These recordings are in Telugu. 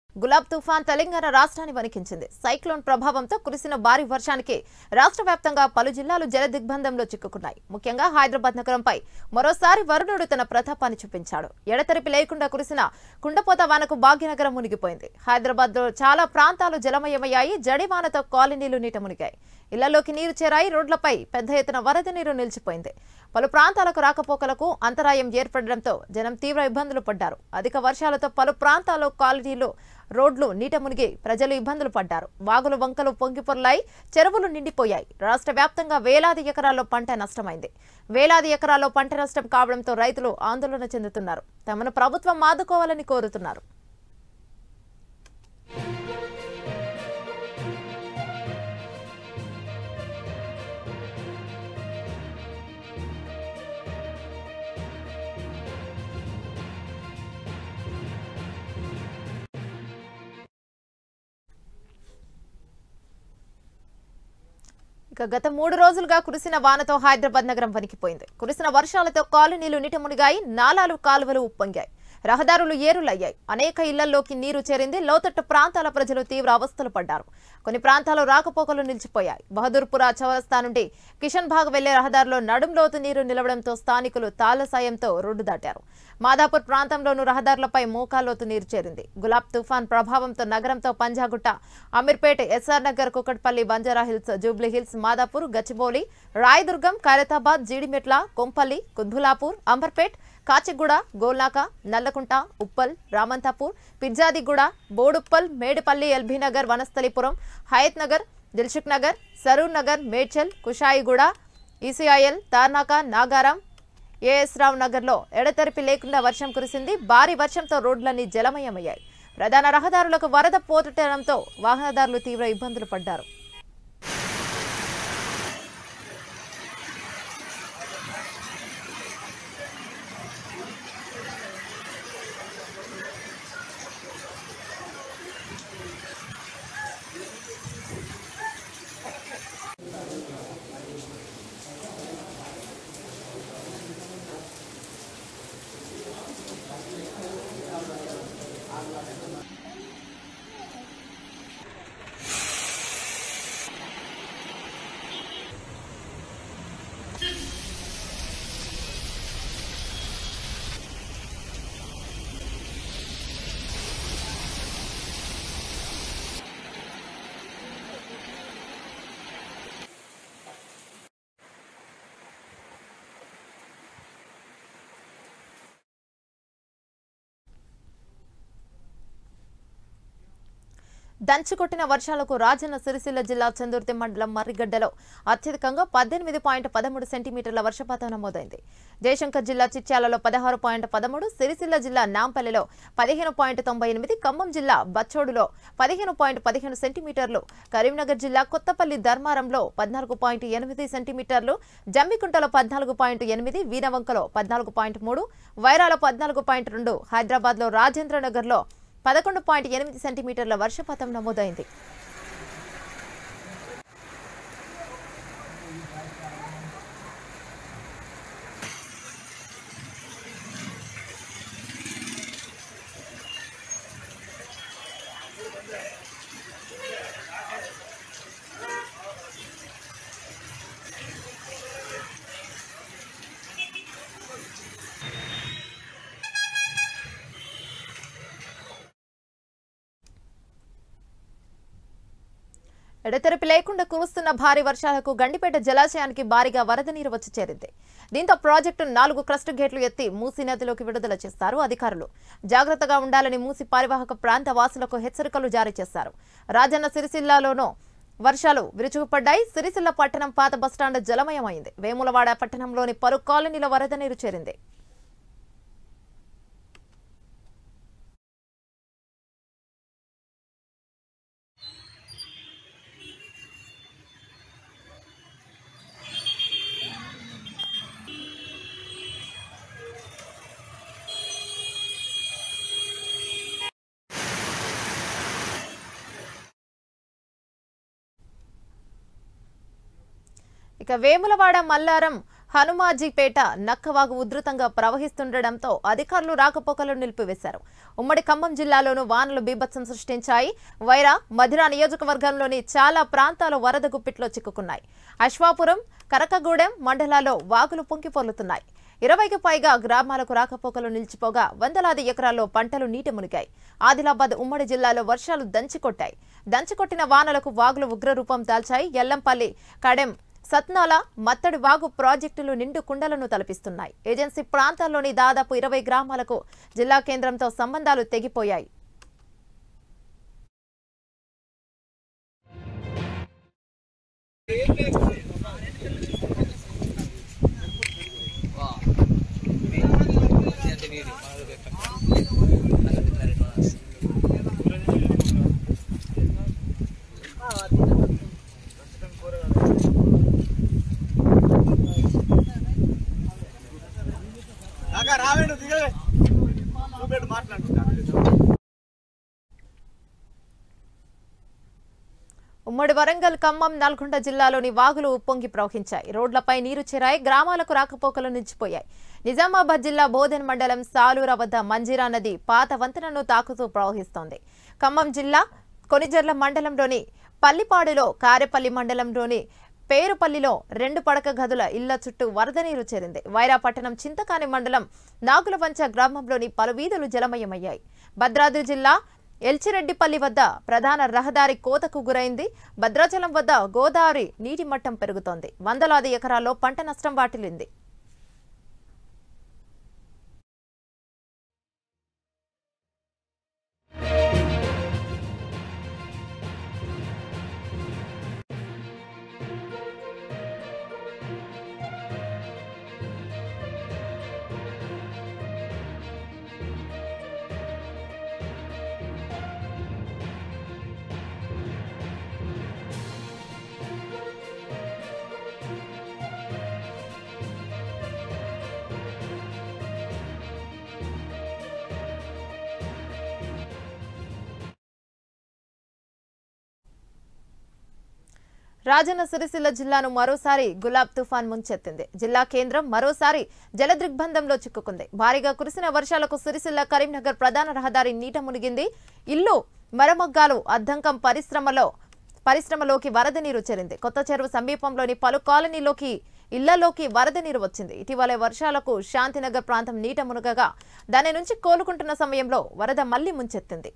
గులాబ్ తుఫాన్ తెలంగాణ రాష్ట్రాన్ని వణికించింది సైక్లోన్ ప్రభావంతో కురిసిన భారీ వర్షానికి రాష్ట్ర వ్యాప్తంగా పలు జిల్లాలు జల దిగ్బంధంలో చిక్కుకున్నాయి ముఖ్యంగా హైదరాబాద్ నగరంపై మరోసారి వరుణుడు తన ప్రతాపాన్ని చూపించాడు ఎడతెరిపి లేకుండా కురిసిన కుండపోత వానకు భాగ్యనగరం మునిగిపోయింది హైదరాబాద్ లో చాలా ప్రాంతాలు జలమయమయ్యాయి జడివానతో కాలనీలు నీట మునిగాయి ఇళ్లలోకి నీరు చేరాయి రోడ్లపై పెద్ద ఎత్తున వరద నీరు నిలిచిపోయింది పలు ప్రాంతాలకు రాకపోకలకు అంతరాయం ఏర్పడడంతో జనం తీవ్ర ఇబ్బందులు పడ్డారు అధిక వర్షాలతో పలు ప్రాంతాల్లో కాలనీలు రోడ్లు నీట మునిగి ప్రజలు ఇబ్బందులు పడ్డారు వాగులు వంకలు పొంగిపొర్లాయి చెరువులు నిండిపోయాయి రాష్ట్ర వ్యాప్తంగా వేలాది ఎకరాల్లో పంట నష్టమైంది వేలాది ఎకరాల్లో పంట నష్టం కావడంతో రైతులు ఆందోళన చెందుతున్నారు తమను ప్రభుత్వం ఆదుకోవాలని కోరుతున్నారు ఇక గత మూడు రోజులుగా కురిసిన వానతో హైదరాబాద్ నగరం వణికిపోయింది కురిసిన వర్షాలతో కాలనీలు నీట మునిగాయి నాలాలు కాలువలు ఉప్పొంగాయి రహదారులు ఏరులయ్యాయి అనేక ఇళ్లలోకి నీరు చేరింది లోతట్టు ప్రాంతాల ప్రజలు తీవ్ర అవస్థలు పడ్డారు కొన్ని ప్రాంతాల్లో రాకపోకలు నిలిచిపోయాయి బహదూర్పుర చౌరస్తా నుండి కిషన్ బాగ్ వెళ్లే రహదారిలో నడుం లోతు నీరు నిలవడంతో స్థానికులు తాళ్ల సాయంతో రోడ్డు దాటారు మాదాపూర్ ప్రాంతంలోనూ రహదారులపై మోకాల్లోతు నీరు చేరింది గులాబ్ తుఫాన్ ప్రభావంతో నగరంతో Panjagutta Ameerpet SR Nagar Kukatpally Banjara Hills Jubilee Hills Madhapur Gachibowli Rayadurgam Khairatabad Jeedimetla Kompally Quthbullapur Amberpet Kachiguda Golnaka Nallakunta Uppal Ramanthapur Peerzadiguda Boduppal Medipally LB Nagar Vanasthalipuram Hayath Nagar Dilsukh Nagar Saroor Nagar Medchal Kushaiguda ECIL Tarnaka Nagaram AS Rao నగర్లో ఎడతెరిపి లేకుండా వర్షం కురిసింది భారీ వర్షంతో రోడ్లన్నీ జలమయమయ్యాయి ప్రధాన రహదారులకు వరద పోటడంతో వాహనదారులు తీవ్ర ఇబ్బందులు పడ్డారు దంచుకొట్టిన వర్షాలకు రాజన్న సిరిసిల్ల జిల్లా చందుర్తి మండలం మర్రిగడ్డలో అత్యధికంగా పద్దెనిమిది పాయింట్ పదమూడు సెంటీమీటర్ల వర్షపాతం నమోదైంది జయశంకర్ జిల్లా చిట్యాలలో పదహారు పాయింట్ పదమూడు సిరిసిల్ల జిల్లా నాంపల్లిలో పదిహేను పాయింట్ తొంభై ఎనిమిది ఖమ్మం జిల్లా బచ్చోడులో పదిహేను పాయింట్ పదిహేను సెంటీమీటర్లు కరీంనగర్ జిల్లా కొత్తపల్లి ధర్మారంలో పద్నాలుగు పాయింట్ ఎనిమిది సెంటీమీటర్లు జమ్మికుంటలో పద్నాలుగు పాయింట్ ఎనిమిది వీనవంకలో పద్నాలుగు పాయింట్ మూడు వైరాలో పద్నాలుగు పాయింట్ రెండు హైదరాబాద్లో రాజేంద్రనగర్లో పదకొండు పాయింట్ ఎనిమిది సెంటీమీటర్ల వర్షపాతం నమోదైంది ఎడతెరిపి లేకుండా కురుస్తున్న భారీ వర్షాలకు గండిపేట జలాశయానికి భారీగా వరద నీరు వచ్చి చేరింది దీంతో ప్రాజెక్టు నాలుగు క్రస్ట్ గేట్లు ఎత్తి మూసీ నదిలోకి విడుదల చేస్తారు అధికారులు జాగ్రత్తగా ఉండాలని మూసి పరివాహక ప్రాంత వాసులకు హెచ్చరికలు జారీ చేశారు రాజన్న సిరిసిల్లాలోనూ వర్షాలు విరుచుకుపడ్డాయి సిరిసిల్ల పట్టణం పాత బస్టాండ్ జలమయమైంది వేములవాడ పట్టణంలోని పలు కాలనీల వరద నీరు చేరింది ఇక వేములవాడ మల్లారం హనుమాజీపేట నక్కవాగు ఉధృతంగా ప్రవహిస్తుండటంతో అధికారులు రాకపోకలు నిలిపివేశారు ఉమ్మడి ఖమ్మం జిల్లాలోనూ వానలు బీభత్సం సృష్టించాయి వైరా మధిరా నియోజకవర్గంలోని చాలా ప్రాంతాలు వరద గుప్పిట్లో చిక్కుకున్నాయి అశ్వాపురం కరకగూడెం మండలాల్లో వాగులు పొంగిపొర్లుతున్నాయి ఇరవైకి పైగా గ్రామాలకు రాకపోకలు నిలిచిపోగా వందలాది ఎకరాల్లో పంటలు నీట మునిగాయి ఆదిలాబాద్ ఉమ్మడి జిల్లాలో వర్షాలు దంచికొట్టాయి దంచికొట్టిన వానలకు వాగులు ఉగ్రరూపం దాల్చాయి ఎల్లంపల్లి కడెం సత్నాల మత్తడి వాగు ప్రాజెక్టులు నిండు కుండలను తలపిస్తున్నాయి ఏజెన్సీ ప్రాంతాల్లోని దాదాపు ఇరవై గ్రామాలకు జిల్లా కేంద్రంతో సంబంధాలు తెగిపోయాయి కాకా రావేండు దిగవే చూపెట్టు మాట్లాడు ఉమ్మడి వరంగల్ ఖమ్మం నల్గొండ జిల్లాలోని వాగులు ఉప్పొంగి ప్రవహించాయి రోడ్లపై నీరు చేరాయి గ్రామాలకు రాకపోకలు నిలిచిపోయాయి నిజామాబాద్ జిల్లా బోధన్ మండలం సాలూర వద్ద మంజీరా నది పాత వంతెనను తాకుతూ ప్రవహిస్తోంది ఖమ్మం జిల్లా కొనిజర్ల మండలంలోని పల్లిపాడులో కారెపల్లి మండలంలోని పేరుపల్లిలో రెండు పడక గదుల ఇళ్ల చుట్టూ వరద నీరు చేరింది వైరాపట్టణం చింతకాని మండలం నాగులవంచ గ్రామంలోని పలు వీధులు జలమయమయ్యాయి భద్రాద్రి జిల్లా ఎల్చిరెడ్డిపల్లి వద్ద ప్రధాన రహదారి కోతకు గురైంది భద్రాచలం వద్ద గోదావరి నీటి మట్టం పెరుగుతోంది వందలాది ఎకరాల్లో పంట నష్టం వాటిల్లింది రాజన్న సిరిసిల్ల జిల్లాను మరోసారి గులాబ్ తుఫాన్ ముంచెత్తింది జిల్లా కేంద్రం మరోసారి జలదిగ్బంధంలో చిక్కుకుంది భారీగా కురిసిన వర్షాలకు సిరిసిల్ల కరీంనగర్ ప్రధాన రహదారి నీట మునిగింది ఇల్లు మరమగ్గాలు అద్దంకం పరిశ్రమలో పరిశ్రమలోకి వరద నీరు చేరింది కొత్త చెరువు సమీపంలోని పలు కాలనీలోకి ఇళ్లలోకి వరద నీరు వచ్చింది ఇటీవలే వర్షాలకు శాంతినగర్ ప్రాంతం నీట మునగగా దాని నుంచి కోలుకుంటున్న సమయంలో వరద మళ్లీ ముంచెత్తింది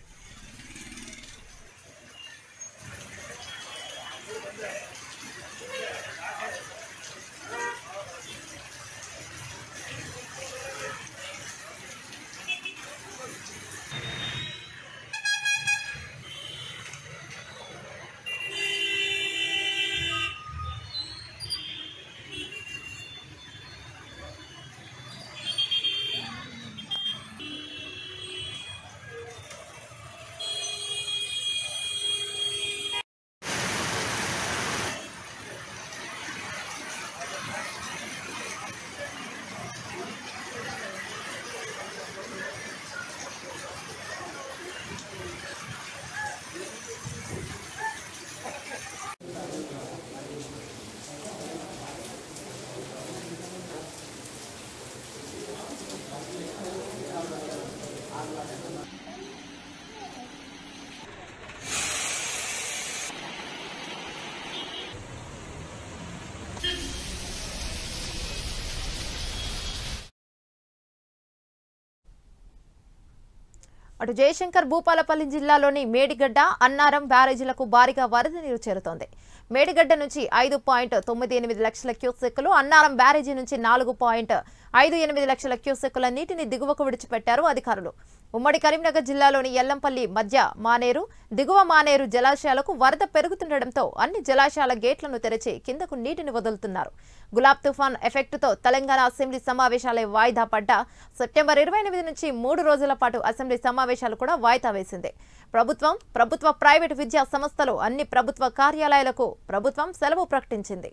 అటు జయశంకర్ భూపాలపల్లి జిల్లాలోని మేడిగడ్డ అన్నారం బ్యారేజీలకు భారీగా వరద నీరు చేరుతోంది మేడిగడ్డ నుంచి ఐదు పాయింట్ తొమ్మిది ఎనిమిది లక్షల క్యూసెక్కులు అన్నారం బ్యారేజీ నుంచి నాలుగు పాయింట్ ఐదు ఎనిమిది లక్షల క్యూసెక్కుల నీటిని దిగువకు విడిచిపెట్టారు అధికారులు ఉమ్మడి కరీంనగర్ జిల్లాలోని ఎల్లంపల్లి మధ్య మానేరు దిగువ మానేరు జలాశయాలకు వరద పెరుగుతుండటంతో అన్ని జలాశయాల గేట్లను తెరిచి కిందకు నీటిని వదులుతున్నారు గులాబ్ తుఫాన్ ఎఫెక్టుతో తెలంగాణ అసెంబ్లీ సమావేశాలే వాయిదా పడ్డా సెప్టెంబర్ ఇరవై ఎనిమిది నుంచి మూడు రోజుల పాటు అసెంబ్లీ సమావేశాలు కూడా వాయిదా వేసింది ప్రభుత్వం ప్రభుత్వ ప్రైవేటు విద్యా సంస్థలు అన్ని ప్రభుత్వ కార్యాలయాలకు ప్రభుత్వం సెలవు ప్రకటించింది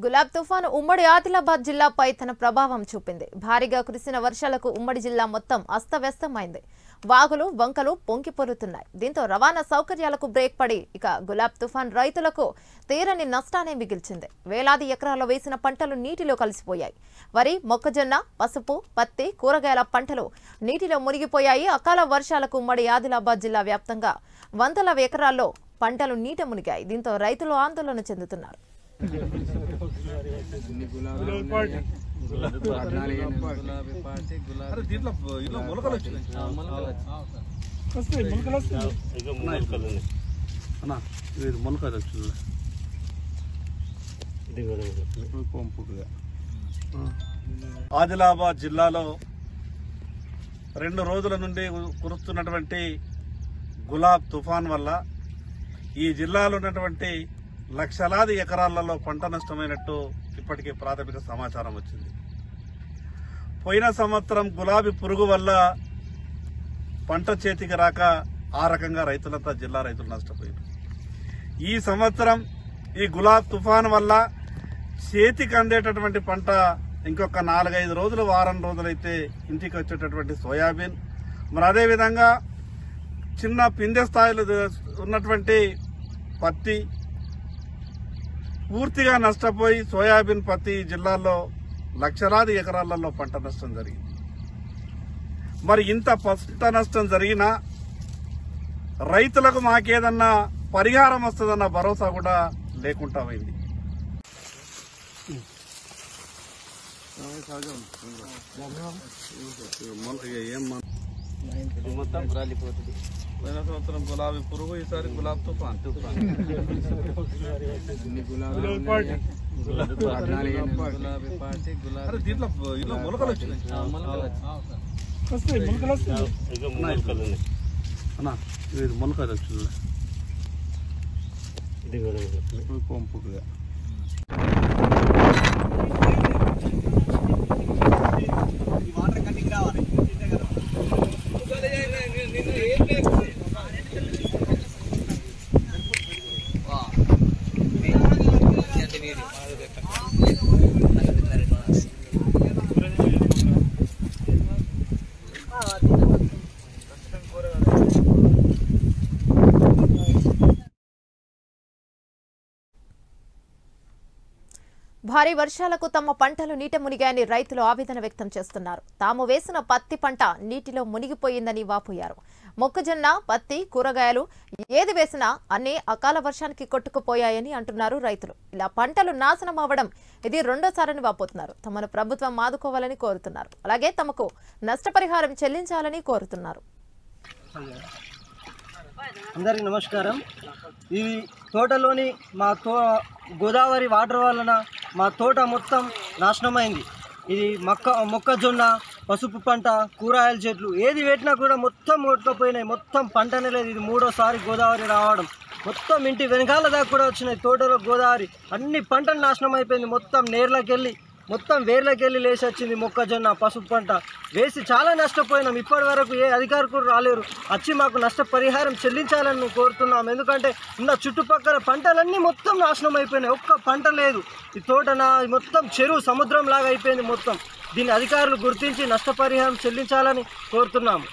గులాబ్ తుఫాను ఉమ్మడి ఆదిలాబాద్ జిల్లాపై తన ప్రభావం చూపింది భారీగా కురిసిన వర్షాలకు ఉమ్మడి జిల్లా మొత్తం అస్తవ్యస్తమైంది వాగులు వంకలు పొంగి పొరుతున్నాయి దీంతో రవాణా సౌకర్యాలకు బ్రేక్ పడి ఇక గులాబ్ తుఫాన్ రైతులకు తీరని నష్టాన్ని మిగిల్చింది వేలాది ఎకరాల్లో వేసిన పంటలు నీటిలో కలిసిపోయాయి వరి మొక్కజొన్న పసుపు పత్తి కూరగాయల పంటలు నీటిలో మునిగిపోయాయి అకాల వర్షాలకు ఉమ్మడి ఆదిలాబాద్ జిల్లా వ్యాప్తంగా వందల ఎకరాల్లో పంటలు నీట మునిగాయి దీంతో రైతులు ఆందోళన చెందుతున్నారు అరే దీంట్లో ఇలా మొలకలు వచ్చినాయి అన్న ఇది మొలకలు వచ్చింది పంపుగా ఆదిలాబాద్ జిల్లాలో రెండు రోజుల నుండి కురుస్తున్నటువంటి గులాబ్ తుఫాన్ వల్ల ఈ జిల్లాలో ఉన్నటువంటి లక్షలాది ఎకరాలలో పంట నష్టమైనట్టు ఇప్పటికే ప్రాథమిక సమాచారం వచ్చింది పోయిన సంవత్సరం గులాబీ పురుగు వల్ల పంట చేతికి రాక ఆ రకంగా రైతులంతా జిల్లా రైతులు నష్టపోయారు ఈ సంవత్సరం ఈ గులాబ్ తుఫాన్ వల్ల చేతికి అందేటటువంటి పంట ఇంకొక నాలుగైదు రోజులు వారం రోజులైతే ఇంటికి వచ్చేటటువంటి సోయాబీన్ మరి అదేవిధంగా చిన్న పిందె స్థాయిలో ఉన్నటువంటి పత్తి పూర్తిగా నష్టపోయి సోయాబీన్ పత్తి ఈ జిల్లాల్లో లక్షలాది ఎకరాలలో పంట నష్టం జరిగింది మరి ఇంత పంట నష్టం జరిగినా రైతులకు మాకేదన్నా పరిహారం వస్తుందన్న భరోసా కూడా లేకుండా పోయింది మొత్తం రాలిపోతుంది పోయిన సంవత్సరం గులాబీ పురుగు ఈసారి గులాబ్ తుఫాన్ తుఫాన్ గులాబీ పార్టీ గులాబీ అరే దీంట్లో ఇలా మొలకలు వచ్చినాయి అన్న ఇది మొలకలు వచ్చింది పంపుగా ఈ వాటర్ కట్టింగ్ రావాలి భారీ వర్షాలకు తమ పంటలు నీట మునిగాయని రైతులు ఆవేదన వ్యక్తం చేస్తున్నారు తాము వేసిన పత్తి పంట నీటిలో మునిగిపోయిందని వాపోయారు మొక్కజొన్న పత్తి కూరగాయలు ఏది వేసినా అన్నీ అకాల వర్షానికి కొట్టుకుపోయాయని అంటున్నారు రైతులు ఇలా పంటలు నాశనం అవ్వడం ఇది రెండోసారని వాపోతున్నారు తమను ప్రభుత్వం ఆదుకోవాలని కోరుతున్నారు అలాగే తమకు నష్టపరిహారం చెల్లించాలని కోరుతున్నారు అందరికీ నమస్కారం ఇది తోటలోని మా తో గోదావరి వాటర్ వలన మా తోట మొత్తం నాశనమైంది ఇది మొక్క మొక్కజొన్న పసుపు పంట కూరగాయల చెట్లు ఏది పెట్టినా కూడా మొత్తం కొట్టుకుపోయినాయి మొత్తం పంటనే లేదు ఇది మూడోసారి గోదావరి రావడం మొత్తం ఇంటి వెనకాల దాకా కూడా వచ్చినాయి తోటలో గోదావరి అన్ని పంటలు నాశనం అయిపోయింది మొత్తం నేర్లకి వెళ్ళి మొత్తం వేర్లకి వెళ్ళి లేచి వచ్చింది మొక్కజొన్న పసుపు పంట వేసి చాలా నష్టపోయినాం ఇప్పటి వరకు ఏ అధికారులు రాలేరు వచ్చి మాకు నష్టపరిహారం చెల్లించాలని మేము కోరుతున్నాం ఎందుకంటే ఉన్న చుట్టుపక్కల పంటలన్నీ మొత్తం నాశనం అయిపోయినాయి ఒక్క పంట లేదు ఈ తోట నా మొత్తం చెరువు సముద్రం లాగా అయిపోయింది మొత్తం దీన్ని అధికారులు గుర్తించి నష్టపరిహారం చెల్లించాలని కోరుతున్నాము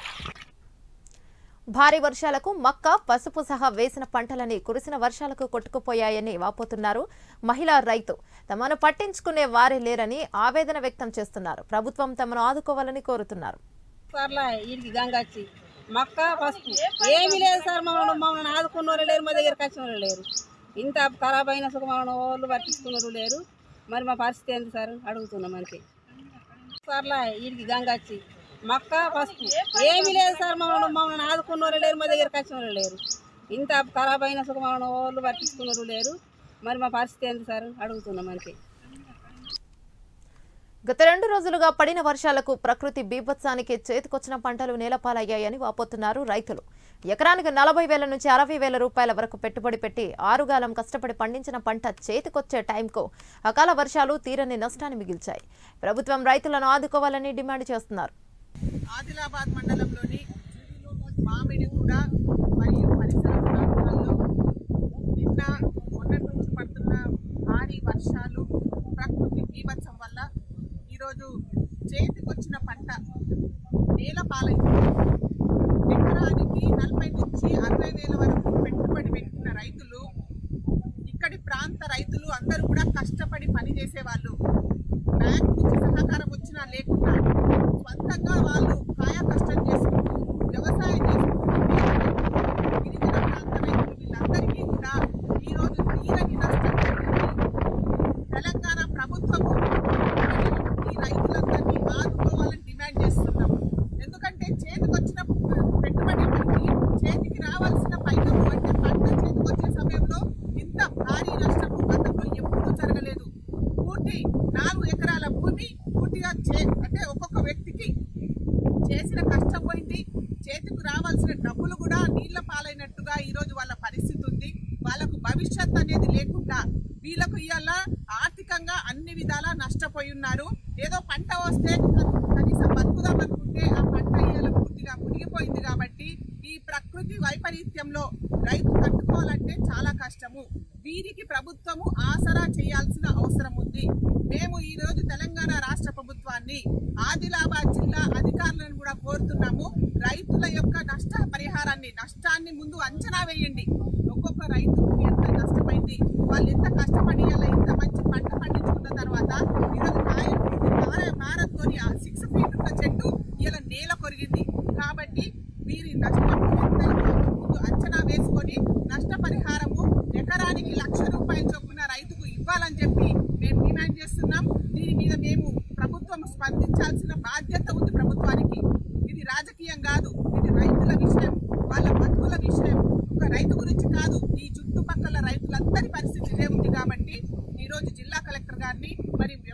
భారీ వర్షాలకు మక్క పసుపు సహా వేసిన పంటలని కురిసిన వర్షాలకు కొట్టుకుపోయాయని వాపోతున్నారు మహిళా రైతు తమను పట్టించుకునే వారే లేరని ఆవేదన వ్యక్తం చేస్తున్నారు ప్రభుత్వం తమను ఆదుకోవాలని కోరుతున్నారు సార్లా వీడికి గంగచ్చి మక్క పసుపు ఏమీ లేదు సార్ మమ్మల్ని మమ్మల్ని ఆదుకున్న వాళ్ళు లేరు మా దగ్గరికి వచ్చిన వాళ్ళు లేరు ఇంత ఖరాబ్ అయిన సుఖం మమ్మల్ని వాళ్ళు పట్టించుకున్న లేరు మరి మా పరిస్థితి ఏంటి సార్ అడుగుతున్నాం అంతే సార్లా వీడికి గంగచ్చి మక్క పసుపు ఏమీ లేదు సార్ మమ్మల్ని మమ్మల్ని ఆదుకున్న వాళ్ళు లేరు మా దగ్గరికి వచ్చిన వాళ్ళు లేరు ఇంత ఖరాబ్ అయిన సుఖం మమ్మల్ని వాళ్ళు పట్టించుకున్న లేరు మరి మా పరిస్థితి ఏంటి సార్ అడుగుతున్నాం అంతే గత రెండు రోజులుగా పడిన వర్షాలకు ప్రకృతి బీభత్సానికి చేతికొచ్చిన పంటలు నేలపాలయ్యాయని వాపోతున్నారు రైతులు ఎకరానికి నలభై వేల నుంచి అరవై వేల రూపాయల వరకు పెట్టుబడి పెట్టి ఆరుగాలం కష్టపడి పండించిన పంట చేతికొచ్చే టైంకు అకాల వర్షాలు తీరని నష్టాన్ని మిగిల్చాయి ప్రభుత్వం రైతులను ఆదుకోవాలని డిమాండ్ చేస్తున్నారు ఆదిలాబాద్ మండలంలోని మామిడిగూడ మరియు పరిసర ప్రాంతాల్లో నిన్న మొన్నటి నుంచి పడుతున్న భారీ వర్షాలు వేల వరకు పెట్టుబడి పెట్టిన రైతులు ఇక్కడి ప్రాంత రైతులు అందరూ కూడా కష్టపడి పని చేసేవాళ్ళు బ్యాంకు నుంచి సహకారం వచ్చినా లేకుండా స్వంతంగా వాళ్ళు కాయ కష్టం చేసుకుంటూ వ్యవసాయం చేసుకుంటూ గిరిజన ప్రాంత రైతులు వీళ్ళందరికీ కూడా ఈ రోజు తీరని నష్టం జరిగింది తెలంగాణ ప్రభుత్వము ఈ రైతులందరినీ ఆదుకోవాలని డిమాండ్ చేస్తున్నాము ఎందుకంటే చేతికొచ్చిన పెట్టుబడి పెట్టి చేతికి రావాల్సిన పైకము అంటే పంట చేతికొచ్చే సమయంలో ఇంత భారీ నష్టము గతంలో ఎప్పుడూ జరగలేదు పూర్తి నాలుగు ఎకరాల భూమి పూర్తిగా చే అంటే ఒక్కొక్క వ్యక్తికి చేసిన కష్టం పోయింది చేతికి రావాల్సిన డబ్బులు కూడా నీళ్ల పాలైనట్టుగా ఈ రోజు వాళ్ళ పరిస్థితి ఉంది వాళ్ళకు భవిష్యత్ అనేది లేకుండా వీళ్ళకు ఇవాళ ఆర్థికంగా అన్ని విధాలా నష్టపోయి ఉన్నారు ఏదో పంట వస్తే కనీసం బతుకుదాం అనుకుంటే ఆ పంట ఇవాళ పూర్తిగా మునిగిపోయింది కాబట్టి ఈ ప్రకృతి వైపరీత్యంలో రైతు తట్టుకోవాలంటే చాలా కష్టము వీరికి ప్రభుత్వము ఆసరా చేయాల్సిన అవసరం ఉంది మేము ఈ రోజు తెలంగాణ రాష్ట్ర ప్రభుత్వాన్ని ఆదిలాబాద్ జిల్లా అధికారులను కూడా కోరుతున్నాము రైతుల యొక్క నష్ట పరిహారాన్ని నష్టాన్ని ముందు అంచనా వేయండి ఒక్కొక్క రైతుకు ఎంత నష్టమైంది వాళ్ళు ఎంత కష్టపడి ఇలా ఇంత మంచి పంట పండించుకున్న తర్వాత ఈరోజు కాయ భారత్తో సిక్స్ ఫీట్ ఉన్న చెట్టు ఇలా నేల కొరిగింది కాబట్టి వీరి నష్టం ఎంత ముందు అంచనా వేసుకొని నష్టపరిహారము ఎకరానికి లక్ష రూపాయల చొప్పున రైతుకు ఇవ్వాలని చెప్పి మేము డిమాండ్ చేస్తున్నాం దీని మీద మేము ప్రభుత్వం స్పందించాల్సిన బాధ్యత ఉంది ప్రభుత్వానికి ఇది రాజకీయం కాదు ఇది రైతుల విషయం వాళ్ళ బతుకుల విషయం ఒక రైతు గురించి కాదు ఈ చుట్టుపక్కల రైతులందరి పరిస్థితి ఇదే ఉంది కాబట్టి ఈ రోజు జిల్లా కలెక్టర్ గారిని మరి